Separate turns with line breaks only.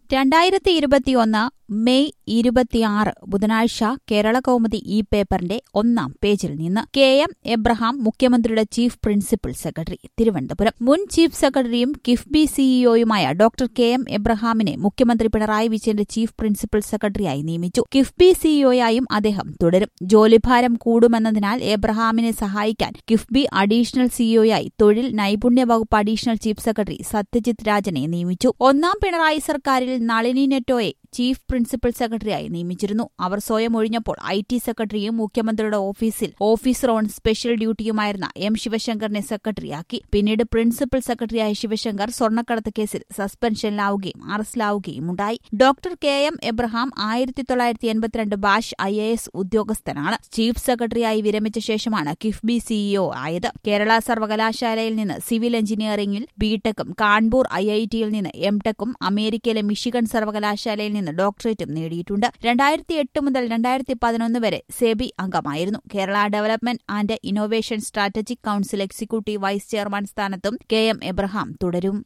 രണ്ടായിരത്തി ഇരുപത്തിയൊന്ന് മെയ് ഇരുപത്തിയാറ് ബുധനാഴ്ച കേരള കൗമുദി ഈ പേപ്പറിന്റെ ഒന്നാം പേജിൽ നിന്ന് കെ എം എബ്രഹാം മുഖ്യമന്ത്രിയുടെ ചീഫ് പ്രിൻസിപ്പൽ സെക്രട്ടറി തിരുവനന്തപുരം മുൻ ചീഫ് സെക്രട്ടറിയും കിഫ്ബി സിഇഒയുമായ ഡോക്ടർ കെ എം എബ്രഹാമിനെ മുഖ്യമന്ത്രി പിണറായി വിജയന്റെ ചീഫ് പ്രിൻസിപ്പൽ സെക്രട്ടറിയായി നിയമിച്ചു കിഫ്ബി സിഇഒയായും അദ്ദേഹം തുടരും ജോലിഭാരം കൂടുമെന്നതിനാൽ എബ്രഹാമിനെ സഹായിക്കാൻ കിഫ്ബി അഡീഷണൽ സിഇഒയായി തൊഴിൽ നൈപുണ്യ വകുപ്പ് അഡീഷണൽ ചീഫ് സെക്രട്ടറി സത്യജിത് രാജനെ നിയമിച്ചു ഒന്നാം പിണറായി സർക്കാരിൽ നളിനി നെറ്റോയെ ചീഫ് പ്രിൻസിപ്പൽ സെക്രട്ടറിയായി നിയമിച്ചിരുന്നു അവർ സ്വയം ഒഴിഞ്ഞപ്പോൾ ഐ ടി സെക്രട്ടറിയും മുഖ്യമന്ത്രിയുടെ ഓഫീസിൽ ഓഫീസർ ഓൺ സ്പെഷ്യൽ ഡ്യൂട്ടിയുമായിരുന്ന എം ശിവശങ്കറിനെ സെക്രട്ടറിയാക്കി പിന്നീട് പ്രിൻസിപ്പൽ സെക്രട്ടറിയായ ശിവശങ്കർ സ്വർണ്ണക്കടത്ത് കേസിൽ സസ്പെൻഷനിലാവുകയും അറസ്റ്റിലാവുകയും ഉണ്ടായി ഡോക്ടർ കെ എം എബ്രഹാം ആയിരത്തി തൊള്ളായിരത്തി എൺപത്തിരണ്ട് ബാഷ് ഐ എ എസ് ഉദ്യോഗസ്ഥനാണ് ചീഫ് സെക്രട്ടറിയായി വിരമിച്ച ശേഷമാണ് കിഫ്ബി സിഇഒ ആയത് കേരള സർവകലാശാലയിൽ നിന്ന് സിവിൽ എഞ്ചിനീയറിംഗിൽ ബിടെക്കും കാൺപൂർ ഐ ഐ ടിയിൽ നിന്ന് എം ടെക്കും അമേരിക്കയിലെ മിഷിഗൺ സർവകലാശാലയിൽ നിന്ന് ഡോക്ടറേറ്റും നേടിയിട്ടുണ്ട് രണ്ടായിരത്തി എട്ട് മുതൽ രണ്ടായിരത്തി പതിനൊന്ന് വരെ സെബി അംഗമായിരുന്നു Kerala development and innovation strategic council executive vice chairman സ്ഥാനത്തും കെ എം എബ്രഹാം തുടരും